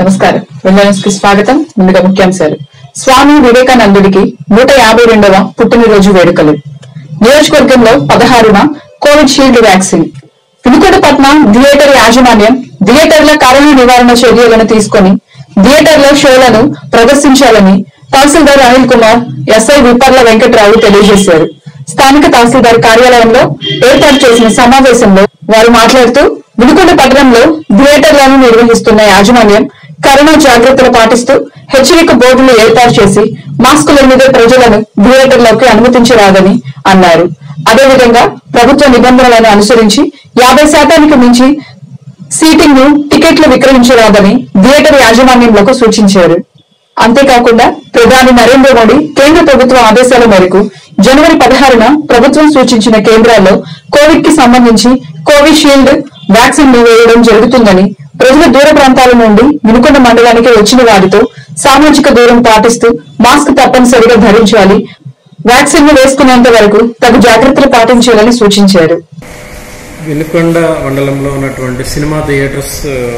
నమస్కారం విన్నర్స్ కి స్వాగతం ముందుగా ముఖ్యాంశాలు స్వామి వివేకానందుడికి నూట యాభై రెండవ పుట్టినరోజు వేడుకలు నియోజకవర్గంలో పదహారున Covid shield vaccine Vinukondapatnam theatre యాజమాన్యం థియేటర్ల కరోనా నివారణ చర్యలను తీసుకొని థియేటర్ల షోలను ప్రదర్శించాలని తహసీల్దార్ అనిల్ కుమార్ ఎస్ఐ విపర్ల వెంకట్రావు తెలియజేశారు స్థానిక తహసీల్దార్ కార్యాలయంలో ఏర్పాటు చేసిన సమావేశంలో వారు మాట్లాడుతూ వినుకొండ పట్టణంలో థియేటర్లను నిర్వహిస్తున్న యాజమాన్యం కరోనా జాగ్రత్తలు పాటిస్తూ హెచ్చరిక బోర్డులు ఏర్పాటు చేసి మాస్కుల మీదే ప్రజలను థియేటర్లోకి అనుమతించరాదని అన్నారు అదేవిధంగా ప్రభుత్వ నిబంధనలను అనుసరించి యాభై శాతానికి మించి సీటింగ్ ను టికెట్లు విక్రయించరాదని థియేటర్ యాజమాన్యంలకు సూచించారు అంతేకాకుండా ప్రధాని నరేంద్ర మోడీ కేంద్ర ప్రభుత్వ ఆదేశాల మేరకు జనవరి పదహారున ప్రభుత్వం సూచించిన కేంద్రాల్లో కోవిడ్ కి సంబంధించి కోవిషీల్డ్ వ్యాక్సిన్ ను వేయడం జరుగుతుందని ప్రజలు దూర ప్రాంతాల నుండి వినుకొండ మండలానికి వచ్చిన వారితో సామాజిక దూరం పాటిస్తూ మాస్క్ తప్పనిసరిగా ధరించాలి వ్యాక్సిన్ ను వేసుకునేంత వరకు తగు జాగ్రత్తలు పాటించాలని సూచించారు వినుకొండ మండలంలో ఉన్నటువంటి సినిమా థియేటర్స్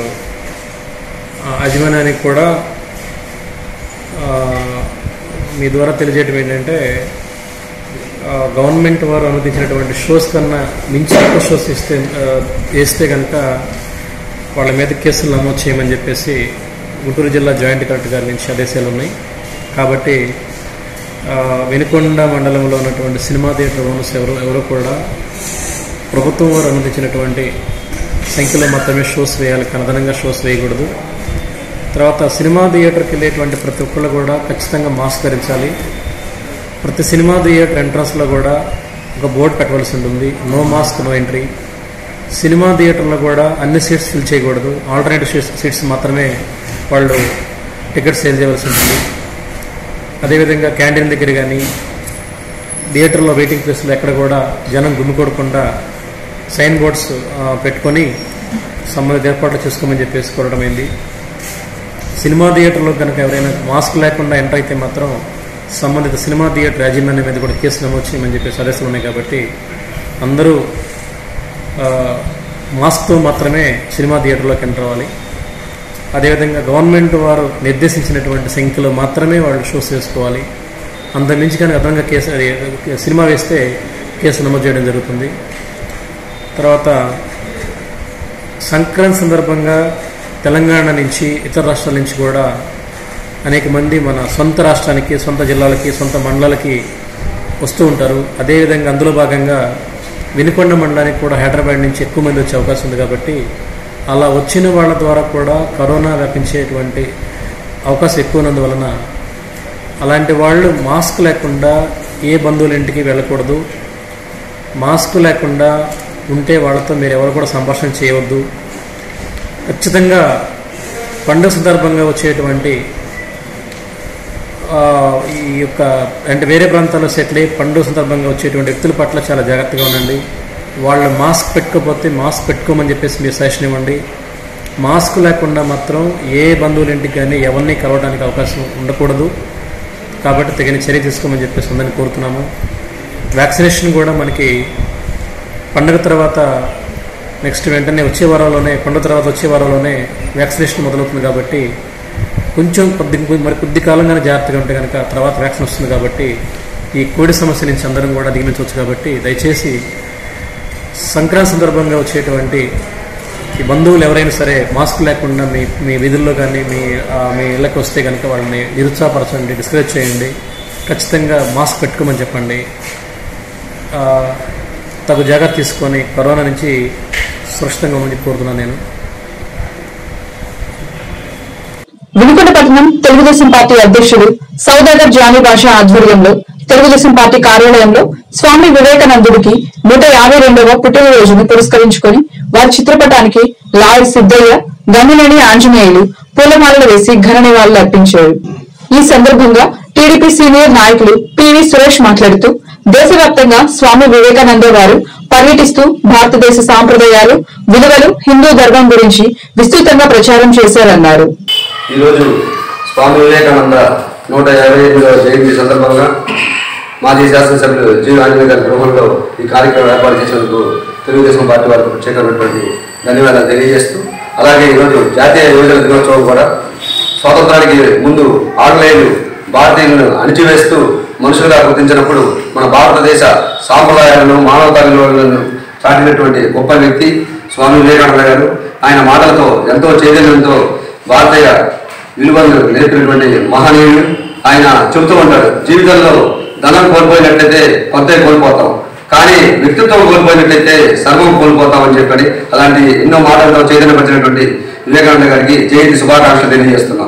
ఆ, యాజమాన్యానికి కూడా ఆ, మీ ద్వారా తెలియజేయడం ఏంటంటే ఆ, గవర్నమెంట్ వారు అనుమతించినటువంటి షోస్ కన్నా మించి ఎక్కువ షోస్ ఇస్తే ఆ, వేస్తే కనుక వాళ్ళ మీద కేసులు నమోదు చేయమని చెప్పేసి గుంటూరు జిల్లా జాయింట్ కలెక్టర్ గారి నుంచి ఆదేశాలు ఉన్నాయి కాబట్టి ఆ, వినుకొండ మండలంలో ఉన్నటువంటి సినిమా థియేటర్ ఓనర్స్ ఎవరు ఎవరు కూడా ప్రభుత్వం వారు అనుమతించినటువంటి సంఖ్యలో మాత్రమే షోస్ వేయాలి కనదనంగా షోస్ వేయకూడదు తర్వాత సినిమా థియేటర్కి వెళ్ళేటువంటి ప్రతి ఒక్కళ్ళు కూడా ఖచ్చితంగా మాస్క్ ధరించాలి ప్రతి సినిమా థియేటర్ ఎంట్రన్స్లో కూడా ఒక బోర్డు పెట్టవలసి ఉంటుంది no mask no entry cinema థియేటర్లో కూడా అన్ని సీట్స్ ఫిల్ చేయకూడదు ఆల్టర్నేటివ్ సీట్స్ సీట్స్ మాత్రమే వాళ్ళు టికెట్ సేల్ చేయవలసి ఉంటుంది అదేవిధంగా క్యాంటీన్ దగ్గర కానీ థియేటర్లో వెయిటింగ్ ప్లేస్లో ఎక్కడ కూడా జనం గుమ్మికూడకుండా సైన్ బోర్డ్స్ ఆ, పెట్టుకొని సంబంధిత ఏర్పాట్లు చేసుకోమని చెప్పేసి కోరడం అయింది సినిమా థియేటర్లో కనుక ఎవరైనా మాస్క్ లేకుండా ఎంటర్ అయితే మాత్రం సంబంధిత సినిమా థియేటర్ యాజమాన్యం మీద కూడా కేసు నమోదు చేయమని చెప్పేసి ఆదేశాలు ఉన్నాయి కాబట్టి అందరూ ఆ, మాస్క్తో మాత్రమే సినిమా థియేటర్లోకి ఎంటర్ అవ్వాలి అదేవిధంగా గవర్నమెంట్ వారు నిర్దేశించినటువంటి సంఖ్యలో మాత్రమే వాళ్ళు షోస్ వేసుకోవాలి అంత మించి కానీ అదనంగా కేసు అది సినిమా వేస్తే కేసు నమోదు చేయడం జరుగుతుంది తర్వాత సంక్రాంతి సందర్భంగా తెలంగాణ నుంచి ఇతర రాష్ట్రాల నుంచి కూడా అనేక మంది మన సొంత రాష్ట్రానికి సొంత జిల్లాలకి సొంత మండలాలకి వస్తూ ఉంటారు అదేవిధంగా అందులో భాగంగా వినుకొండ మండలానికి కూడా హైదరాబాద్ నుంచి ఎక్కువ మంది వచ్చే అవకాశం ఉంది కాబట్టి అలా వచ్చిన వాళ్ళ ద్వారా కూడా కరోనా వ్యాపించేటువంటి అవకాశం ఎక్కువ ఉన్నందువలన అలాంటి వాళ్ళు మాస్క్ లేకుండా ఏ బంధువుల ఇంటికి వెళ్ళకూడదు మాస్క్ లేకుండా ఉంటే వాళ్ళతో మీరు ఎవరు కూడా సంభాషణ చేయవద్దు ఖచ్చితంగా పండుగ సందర్భంగా వచ్చేటువంటి ఆ, ఈ యొక్క అంటే వేరే ప్రాంతాల్లో సెటిల్ అయ్యి పండుగ సందర్భంగా వచ్చేటువంటి వ్యక్తుల పట్ల చాలా జాగ్రత్తగా ఉండండి వాళ్ళు మాస్క్ పెట్టుకోకపోతే మాస్క్ పెట్టుకోమని చెప్పేసి మీరు సజెషన్ ఇవ్వండి మాస్క్ లేకుండా మాత్రం ఏ బంధువుల ఇంటికి కానీ ఎవరిని కలవడానికి అవకాశం ఉండకూడదు కాబట్టి తగిన చర్య తీసుకోమని చెప్పేసి ఉందని కోరుతున్నాము వ్యాక్సినేషన్ కూడా మనకి పండుగ తర్వాత నెక్స్ట్ వెంటనే వచ్చే వారంలోనే పండుగ తర్వాత వచ్చే వారంలోనే వ్యాక్సినేషన్ మొదలవుతుంది కాబట్టి కొంచెం కొద్ది మరి కొద్ది కాలంగానే జాగ్రత్తగా ఉంటే కనుక తర్వాత వ్యాక్సిన్ వస్తుంది కాబట్టి ఈ కోవిడ్ సమస్య నుంచి అందరం కూడా అధిగమించవచ్చు కాబట్టి దయచేసి సంక్రాంతి సందర్భంగా వచ్చేటువంటి ఈ బంధువులు ఎవరైనా సరే మాస్క్ లేకుండా మీ మీ విధుల్లో కానీ మీ ఆ, మీ ఇళ్ళకి వస్తే కనుక వాళ్ళని నిరుత్సాహపరచండి డిస్కరేజ్ చేయండి ఖచ్చితంగా మాస్క్ పెట్టుకోమని చెప్పండి ఆ, తగు జాగ్రత్త తీసుకొని కరోనా నుంచి సురక్షితంగా ఉండని కోరుతున్నాను నేను వినుకొండపట్నం తెలుగుదేశం పార్టీ అధ్యక్షుడు సౌదాగర్ జానీ భాష ఆధ్వర్యంలో తెలుగుదేశం పార్టీ కార్యాలయంలో స్వామి వివేకానందుడికి నూట యాభై రెండవ పుట్టినరోజును పురస్కరించుకొని వారి చిత్రపటానికి లాయర్ సిద్దయ్య గంగినేని ఆంజనేయులు పూలమాలలు వేసి ఘన నివాళులు అర్పించారు ఈ సందర్భంగా టీడీపీ సీనియర్ నాయకులు పివి సురేష్ మాట్లాడుతూ దేశవ్యాప్తంగా స్వామి వివేకానంద వారు పర్యటిస్తూ భారతదేశ సాంప్రదాయాలు విలువలు హిందూ ధర్మం గురించి విస్తృతంగా ప్రచారం చేశారన్నారు ఈరోజు స్వామి వివేకానంద నూట యాభై ఎనిమిదవ జయంతి సందర్భంగా మాజీ శాసనసభ్యులు జి ఆంజనేయ గారి గృహంలో ఈ కార్యక్రమం ఏర్పాటు చేసినందుకు తెలుగుదేశం పార్టీ వారికి ప్రత్యేకమైనటువంటి ధన్యవాదాలు తెలియజేస్తూ అలాగే ఈరోజు జాతీయ యువజన దినోత్సవం కూడా స్వాతంత్రానికి ముందు ఆంగ్లేయులు భారతీయులను అణిచివేస్తూ మనుషులుగా గుర్తించినప్పుడు మన భారతదేశ సాంప్రదాయాలను మానవతా విలువలను చాటినటువంటి గొప్ప వ్యక్తి స్వామి వివేకానంద గారు ఆయన మాటలతో ఎంతో చైతన్యంతో భారతీయ విలువలను నేర్పినటువంటి మహనీయుడు ఆయన చెబుతూ ఉంటాడు జీవితంలో ధనం కోల్పోయినట్లయితే కొత్త కోల్పోతాం కానీ వ్యక్తిత్వం కోల్పోయినట్లయితే సర్వం కోల్పోతాం అని చెప్పని అలాంటి ఎన్నో మాటలతో చైతన్యపరిచినటువంటి వివేకానంద గారికి జయంతి శుభాకాంక్షలు తెలియజేస్తున్నాం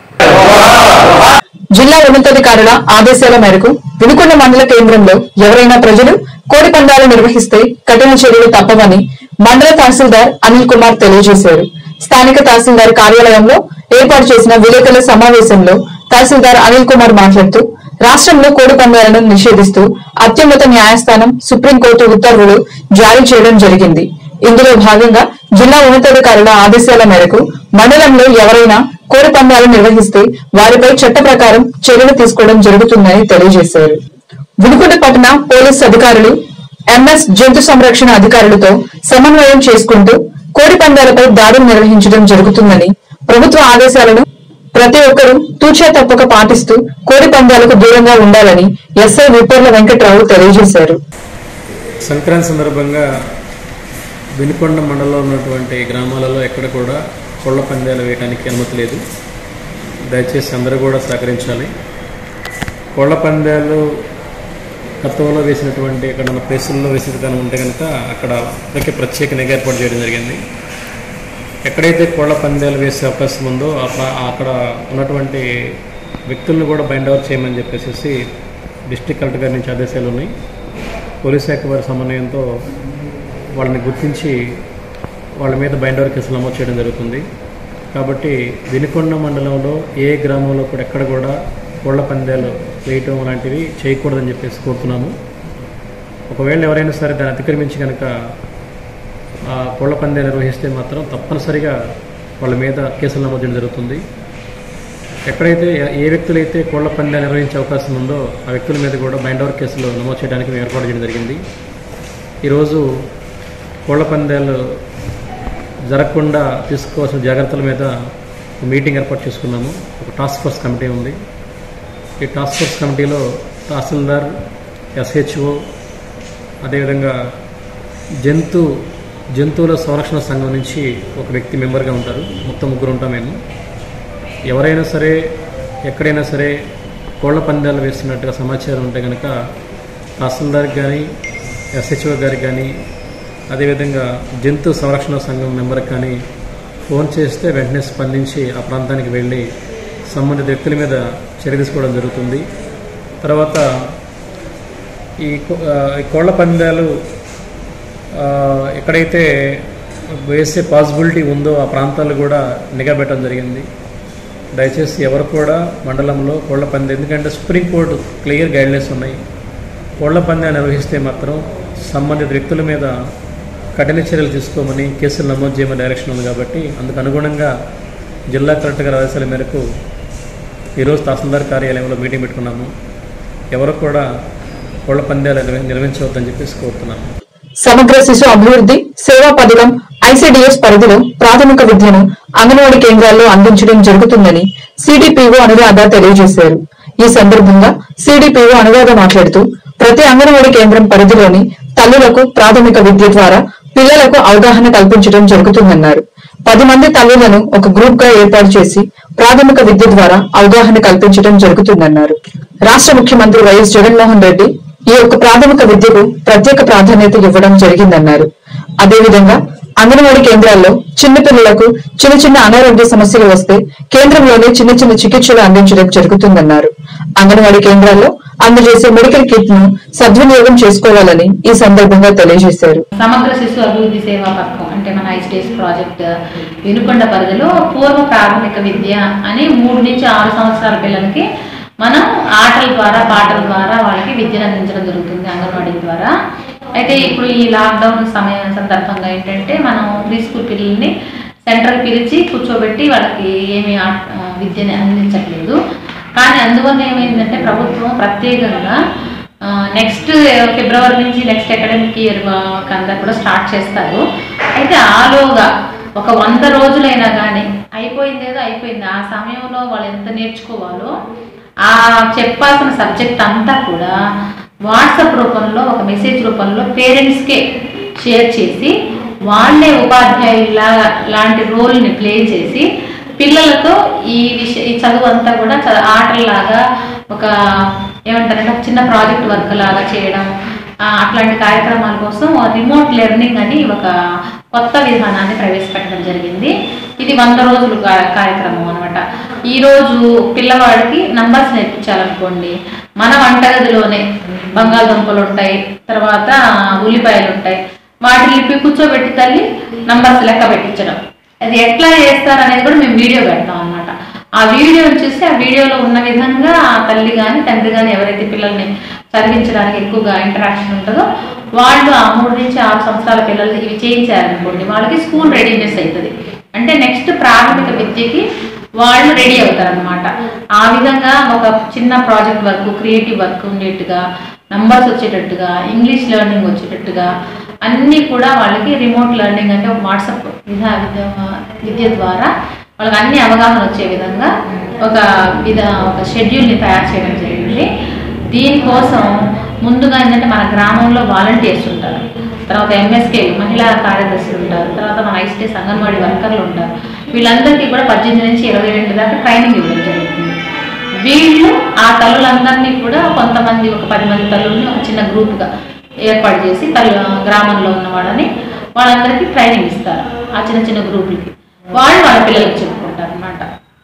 జిల్లా ఉన్నతాధికారుల ఆదేశాల మేరకు వినుకొండ మండల కేంద్రంలో ఎవరైనా ప్రజలు కోడి పందాలు నిర్వహిస్తే కఠిన చర్యలు తప్పవని మండల తహసీల్దార్ అనిల్ కుమార్ తెలియజేశారు స్థానిక తహసీల్దార్ కార్యాలయంలో ఏర్పాటు చేసిన విలేకరుల సమావేశంలో తహసీల్దార్ అనిల్ కుమార్ మాట్లాడుతూ రాష్ట్రంలో కోడి పందాలను నిషేధిస్తూ అత్యున్నత న్యాయస్థానం సుప్రీంకోర్టు ఉత్తర్వులు జారీ చేయడం జరిగింది ఇందులో భాగంగా జిల్లా ఉన్నతాధికారుల ఆదేశాల మేరకు మండలంలో ఎవరైనా కోడి పందాలు నిర్వహిస్తే వారిపై చట్ట ప్రకారం చర్యలు తీసుకోవడం జరుగుతుందని తెలియజేశారు వినుకొండ పట్టణ పోలీస్ అధికారులు ఎంఎస్ జంతు సంరక్షణ అధికారులతో సమన్వయం చేసుకుంటూ కోడి పందాలపై దాడులు నిర్వహించడం జరుగుతుందని ప్రభుత్వ ఆదేశాలను ప్రతి ఒక్కరూ తూచా తప్పక పాటిస్తూ కోడి పందాలకు దూరంగా ఉండాలని ఎస్ఐ విప్పర్ల వెంకట్రావు తెలియజేశారు సంక్రాంతి సందర్భంగా వినుకొండ మండలంలో ఉన్నటువంటి గ్రామాలలో ఎక్కడ కూడా కోళ్ల పందాలు వేయడానికి అనుమతి లేదు దయచేసి అందరూ కూడా సహకరించాలి కోళ్ల పందాలు గతంలో వేసినటువంటి ఎక్కడ ప్లేసుల్లో వేసిన విధానం ఉంటే కనుక అక్కడ అప్పటికే ప్రత్యేక నిఘా ఏర్పాటు చేయడం జరిగింది ఎక్కడైతే కోళ్ల పందాలు వేసే అవకాశం ఉందో అక్కడ- అక్కడ ఉన్నటువంటి వ్యక్తులను కూడా బైండ్ ఓవర్ చేయమని చెప్పేసి డిస్ట్రిక్ట్ కలెక్టర్ గారి నుంచి ఆదేశాలు ఉన్నాయి పోలీస్ శాఖ వారి సమన్వయంతో వాళ్ళని గుర్తించి వాళ్ళ మీద బైండ్ ఓవర్ కేసులు నమోదు చేయడం జరుగుతుంది కాబట్టి వినుకొండ మండలంలో ఏ గ్రామంలో కూడా ఎక్కడ కూడా కోళ్ల పందాలు వేయటం లాంటివి చేయకూడదని చెప్పేసి కోరుతున్నాము ఒకవేళ ఎవరైనా సరే దాన్ని అతిక్రమించి కనుక ఆ కోళ్ల పందాలు నిర్వహిస్తే మాత్రం తప్పనిసరిగా వాళ్ళ మీద కేసులు నమోదు చేయడం జరుగుతుంది ఎక్కడైతే ఏ వ్యక్తులైతే కోళ్ల పందాలు నిర్వహించే అవకాశం ఉందో ఆ వ్యక్తుల మీద కూడా బైండ్ ఓవర్ కేసులు నమోదు చేయడానికి మేము ఏర్పాటు చేయడం జరిగింది ఈరోజు కోళ్ల పందాలు జరగకుండా తీసుకోవాల్సిన జాగ్రత్తల మీద ఒక మీటింగ్ ఏర్పాటు చేసుకున్నాము ఒక టాస్క్ ఫోర్స్ కమిటీ ఉంది ఈ టాస్క్ ఫోర్స్ కమిటీలో తహసీల్దార్ ఎస్హెచ్ఓ అదేవిధంగా జంతు జంతువుల సంరక్షణ సంఘం నుంచి ఒక వ్యక్తి మెంబర్గా ఉంటారు మొత్తం ముగ్గురు ఉంటాం మేము ఎవరైనా సరే ఎక్కడైనా సరే కోళ్ల పందాలు వేస్తున్నట్టుగా సమాచారం ఉంటే కనుక తహసీల్దార్కి కానీ ఎస్హెచ్ఓ గారికి కానీ అదేవిధంగా జంతు సంరక్షణ సంఘం మెంబర్కి కానీ ఫోన్ చేస్తే వెంటనే స్పందించి ఆ ప్రాంతానికి వెళ్ళి సంబంధిత వ్యక్తుల మీద చర్య తీసుకోవడం జరుగుతుంది తర్వాత ఈ కో- ఆ, ఈ కోళ్ల పందాలు ఆ, ఎక్కడైతే వేసే పాసిబిలిటీ ఉందో ఆ ప్రాంతాలు కూడా నిఘా పెట్టడం జరిగింది దయచేసి ఎవరు కూడా మండలంలో కోళ్ల పందెం ఎందుకంటే సుప్రీంకోర్టు క్లియర్ గైడ్లైన్స్ ఉన్నాయి కోళ్ల పందెం నిర్వహిస్తే మాత్రం సంబంధిత వ్యక్తుల మీద కఠిన చర్యలు తీసుకోమని కేసులు నమోదు చేయమని డైరెక్షన్ ఉంది కాబట్టి అందుకు అనుగుణంగా జిల్లా కలెక్టర్ గారి ఆదేశాల మేరకు ఈరోజు తహసీల్దార్ కార్యాలయంలో మీటింగ్ పెట్టుకున్నాము ఎవరు కూడా కోళ్ల పందాలు నిర్వ- నిర్వహించవద్దని చెప్పేసి కోరుతున్నాము సమగ్ర శిశు అభివృద్ధి సేవా పథకం ఐసిడిఎస్ పరిధిలో ప్రాథమిక విద్యను అంగన్వాడీ కేంద్రాల్లో అందించడం జరుగుతుందని సిడిపిఓ అనురాధ తెలియజేశారు ఈ సందర్భంగా సిడిపిఓ అనురాధ మాట్లాడుతూ ప్రతి అంగన్వాడీ కేంద్రం పరిధిలోని తల్లులకు ప్రాథమిక విద్య ద్వారా పిల్లలకు అవగాహన కల్పించడం జరుగుతుందన్నారు పది మంది తల్లులను ఒక గ్రూప్ గా ఏర్పాటు చేసి ప్రాథమిక విద్య ద్వారా అవగాహన కల్పించడం జరుగుతుందన్నారు రాష్ట్ర ముఖ్యమంత్రి వైఎస్ జగన్మోహన్ రెడ్డి ఈ యొక్క ప్రాథమిక విద్యకు ప్రత్యేక ప్రాధాన్యత ఇవ్వడం జరిగిందన్నారు అదేవిధంగా అంగన్వాడీ కేంద్రాల్లో చిన్న పిల్లలకు చిన్న చిన్న అనారోగ్య సమస్యలు వస్తే కేంద్రంలోనే చిన్న చిన్న చికిత్సలు అందించడం జరుగుతుందన్నారు అంగన్వాడీ కేంద్రాల్లో అందజేసే మెడికల్ కిట్ ను సద్వినియోగం చేసుకోవాలని ఈ సందర్భంగా తెలియజేశారు సమగ్ర శిశు అభివృద్ధి సేవా పథకం అంటే మన ఐస్టేస్ ప్రాజెక్ట్ వినుకొండ పరిధిలో పూర్వ ప్రాథమిక విద్య అని మూడు నుంచి ఆరు సంవత్సరాల పిల్లలకి మనం ఆటల ద్వారా పాటల ద్వారా వాళ్ళకి విద్యను అందించడం జరుగుతుంది అంగన్వాడీ ద్వారా అయితే ఇప్పుడు ఈ లాక్డౌన్ సమయం సందర్భంగా ఏంటంటే మనం ప్రీ స్కూల్ పిల్లల్ని సెంటర్ పిలిచి కూర్చోబెట్టి వాళ్ళకి ఏమి ఆ- ఆ విద్యని అందించట్లేదు కానీ అందువల్ల ఏమైందంటే ప్రభుత్వం ప్రత్యేకంగా నెక్స్ట్ ఫిబ్రవరి నుంచి నెక్స్ట్ అకాడమిక్ ఇయర్ అంతా కూడా స్టార్ట్ చేస్తారు అయితే ఆలోగా ఒక వంద రోజులైనా కానీ అయిపోయింది ఏదో అయిపోయింది ఆ సమయంలో వాళ్ళు ఎంత నేర్చుకోవాలో ఆ చెప్పాల్సిన సబ్జెక్ట్ అంతా కూడా వాట్సాప్ రూపంలో ఒక మెసేజ్ రూపంలో పేరెంట్స్కే షేర్ చేసి వాళ్ళే ఉపాధ్యాయులాగా లాంటి రోల్ని ప్లే చేసి పిల్లలతో ఈ విషయ ఈ చదువు అంతా కూడా చ- ఆటల్లాగా ఒక ఏమంటారంటే ఒక చిన్న ప్రాజెక్ట్ వర్క్ లాగా చేయడం ఆ, అట్లాంటి కార్యక్రమాల కోసం రిమోట్ లెర్నింగ్ అని ఒక కొత్త విధానాన్ని ప్రవేశపెట్టడం జరిగింది ఇది వంద రోజులు కా- కార్యక్రమం అనమాట ఈరోజు పిల్లవాడికి నంబర్స్ నేర్పించాలనుకోండి మన వంటగదిలోనే బంగాళదుంపలు ఉంటాయి తర్వాత ఉల్లిపాయలు ఉంటాయి వాటిని ఇప్పి కూర్చోబెట్టి తల్లి నంబర్స్ లెక్క పెట్టించడం అది ఎట్లా చేస్తారు అనేది కూడా మేము వీడియో పెడతాం అనమాట ఆ వీడియోని చూసి ఆ వీడియోలో ఉన్న విధంగా ఆ తల్లి కానీ తండ్రి కానీ ఎవరైతే పిల్లల్ని చదివించడానికి ఎక్కువగా ఇంటరాక్షన్ ఉంటుందో వాళ్ళు ఆ మూడు నుంచి ఆరు సంవత్సరాల పిల్లలు ఇవి చేయించారనుకోండి వాళ్ళకి స్కూల్ రెడీనెస్ అవుతుంది అంటే నెక్స్ట్ ప్రాథమిక విద్యకి వాళ్ళు రెడీ అవుతారనమాట ఆ విధంగా ఒక చిన్న ప్రాజెక్ట్ వర్క్ క్రియేటివ్ వర్క్ ఉండేట్టుగా నంబర్స్ వచ్చేటట్టుగా ఇంగ్లీష్ లెర్నింగ్ వచ్చేటట్టుగా అన్నీ కూడా వాళ్ళకి రిమోట్ లెర్నింగ్ అంటే ఒక వాట్సాప్ విధా విద్య విద్య ద్వారా వాళ్ళకి అన్ని అవగాహన వచ్చే విధంగా ఒక విధ ఒక షెడ్యూల్ని తయారు చేయడం జరిగింది దీనికోసం ముందుగా ఏంటంటే మన గ్రామంలో వాలంటీర్స్ ఉంటారు తర్వాత ఎంఎస్కే మహిళా కార్యదర్శులు ఉంటారు తర్వాత మన ఐస్టేస్ అంగన్వాడీ వర్కర్లు ఉంటారు వీళ్ళందరికీ కూడా పద్దెనిమిది నుంచి ఇరవై రెండు దాకా ట్రైనింగ్ ఇవ్వడం జరుగుతుంది వీళ్ళు ఆ తల్లులందరినీ కూడా కొంతమంది ఒక పది మంది తల్లుల్ని ఒక చిన్న గ్రూప్గా ఏర్పాటు చేసి తల్లు గ్రామంలో ఉన్న వాళ్ళని వాళ్ళందరికీ ట్రైనింగ్ ఇస్తారు ఆ చిన్న చిన్న గ్రూపులకి వాళ్ళు వాళ్ళ పిల్లలకు చెప్పుకుంటారు అనమాట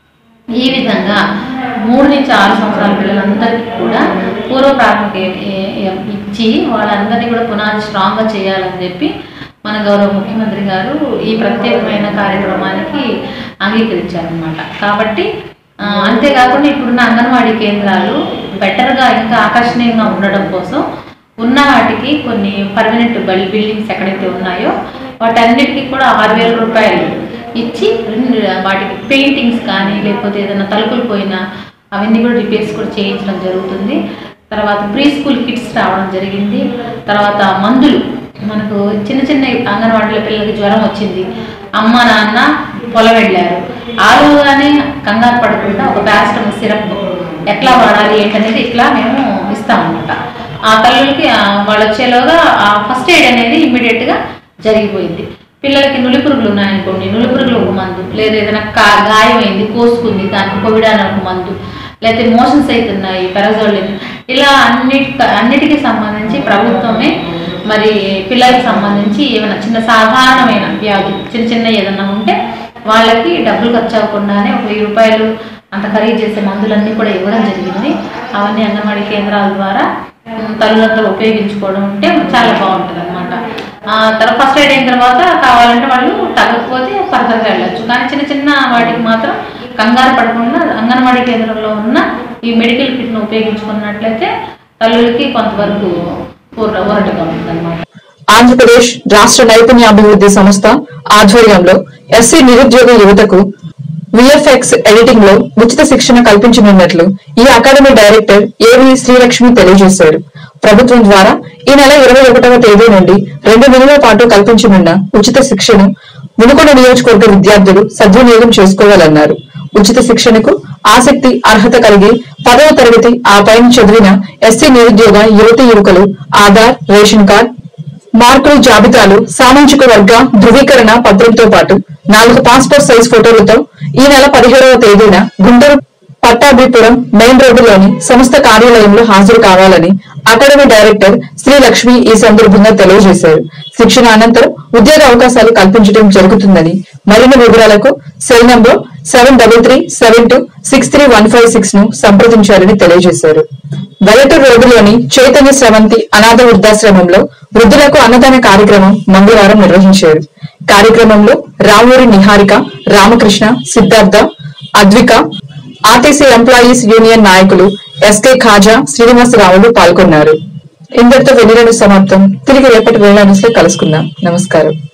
ఈ విధంగా మూడు నుంచి ఆరు సంవత్సరాల పిల్లలందరికీ కూడా పూర్వ ప్రాథమిక ఏ- ఏ- ఇచ్చి వాళ్ళందరినీ కూడా పునాది స్ట్రాంగ్గా చేయాలని చెప్పి మన గౌరవ ముఖ్యమంత్రి గారు ఈ ప్రత్యేకమైన కార్యక్రమానికి అంగీకరించారనమాట కాబట్టి ఆ, అంతేకాకుండా ఇప్పుడున్న అంగన్వాడీ కేంద్రాలు బెటర్గా ఇంకా ఆకర్షణీయంగా ఉండడం కోసం ఉన్న వాటికి కొన్ని పర్మనెంట్ బల్ బిల్డింగ్స్ ఎక్కడైతే ఉన్నాయో వాటన్నిటికీ కూడా ఆరు వేల రూపాయలు ఇచ్చి రెండు వాటికి పెయింటింగ్స్ కానీ లేకపోతే ఏదైనా తలుపులు పోయినా అవన్నీ కూడా రిపేర్స్ కూడా చేయించడం జరుగుతుంది తర్వాత ప్రీ స్కూల్ కిట్స్ రావడం జరిగింది తర్వాత మందులు మనకు చిన్న చిన్న అంగన్వాడీల పిల్లలకి జ్వరం వచ్చింది అమ్మ నాన్న పొలం వెళ్ళారు ఆలోగానే కంగారు పడకుండా ఒక పారాసిటమాల్ సిరప్ ఎట్లా వాడాలి ఏంటనేది ఇట్లా మేము ఇస్తామన్నమాట ఆ తల్లులకి ఆ, వాళ్ళు వచ్చేలోగా ఆ ఫస్ట్ ఎయిడ్ అనేది ఇమ్మీడియట్గా జరిగిపోయింది పిల్లలకి నులి పురుగులు ఉన్నాయనుకోండి నులి పురుగులు ఒక మందు లేదా ఏదైనా కా గాయమైంది కోసుకుంది దానికి కోవిడ్ అని ఒక మందు లేకపోతే మోషన్స్ అవుతున్నాయి పెరజోళ్ళని ఇలా అన్నిటి అన్నిటికీ సంబంధించి ప్రభుత్వమే మరి పిల్లలకి సంబంధించి ఏమైనా చిన్న సాధారణమైన వ్యాధి చిన్న చిన్న ఏదైనా ఉంటే వాళ్ళకి డబ్బులు ఖర్చు అవ్వకుండానే ఒక వెయ్యి రూపాయలు అంత ఖరీదు చేసే మందులన్నీ కూడా ఇవ్వడం జరిగింది అవన్నీ అంగన్వాడీ కేంద్రాల ద్వారా ఉమ్, తల్లులందరూ ఉపయోగించుకోవడం ఉంటే చాలా బాగుంటుంది అనమాట తర్వాత ఫస్ట్ ఎయిడ్ అయిన తర్వాత కావాలంటే వాళ్ళు తగ్గకపోతే ఫర్దర్గా వెళ్ళొచ్చు కానీ చిన్న చిన్న వాటికి మాత్రం కంగారు పడకుండా అంగన్వాడీ కేంద్రంలో ఉన్న ఈ మెడికల్ కిట్ను ఉపయోగించుకున్నట్లయితే తల్లులకి కొంతవరకు ఊర ఊరటగా ఉంటుంది ఆంధ్రప్రదేశ్ రాష్ట్ర నైపుణ్యాభివృద్ధి సంస్థ ఆధ్వర్యంలో ఎస్సీ నిరుద్యోగ యువతకు విఎఫ్ఎక్స్ ఎడిటింగ్ లో ఉచిత శిక్షణ కల్పించనున్నట్లు ఈ అకాడమీ డైరెక్టర్ ఏవి శ్రీలక్ష్మి తెలియజేశారు ప్రభుత్వం ద్వారా ఈ నెల ఇరవై ఒకటవ తేదీ నుండి రెండు నెలల పాటు కల్పించనున్న ఉచిత శిక్షను మునుకొండ నియోజకవర్గ విద్యార్థులు సద్వినియోగం చేసుకోవాలన్నారు ఉచిత శిక్షణకు ఆసక్తి అర్హత కలిగి పదవ తరగతి ఆ పైన చదివిన ఎస్సీ నిరుద్యోగ యువతి యువకులు ఆధార్ రేషన్ కార్డ్ మార్కుల జాబితాలు సామాజిక వర్గ ధృవీకరణ పత్రంతో పాటు నాలుగు పాస్పోర్ట్ సైజ్ ఫోటోలతో ఈ నెల పదిహేడవ తేదీన గుంటూరు పట్టాభిపురం మెయిన్ రోడ్డులోని సంస్థ కార్యాలయంలో హాజరు కావాలని అకాడమీ డైరెక్టర్ శ్రీ లక్ష్మి ఈ సందర్భంగా తెలియజేశారు శిక్షణ అనంతరం ఉద్యోగ అవకాశాలు కల్పించడం జరుగుతుందని మరిన్ని వివరాలకు cell number seven double three seven two six three one five six ను సంప్రదించాలని తెలియజేశారు వెలటూరు రోడ్డులోని చైతన్య స్రవంతి అనాథ వృద్ధాశ్రమంలో వృద్ధులకు అన్నదాన కార్యక్రమం మంగళవారం నిర్వహించారు కార్యక్రమంలో Ramuri Niharika Ramakrishna Siddhartha Advika RTC employees union నాయకులు ఎస్కే ఖాజా శ్రీనివాసరావులు పాల్గొన్నారు ఇందరితో వెన్నెలను సమాప్తం తిరిగి రేపటి వేళ కలుసుకుందాం నమస్కారం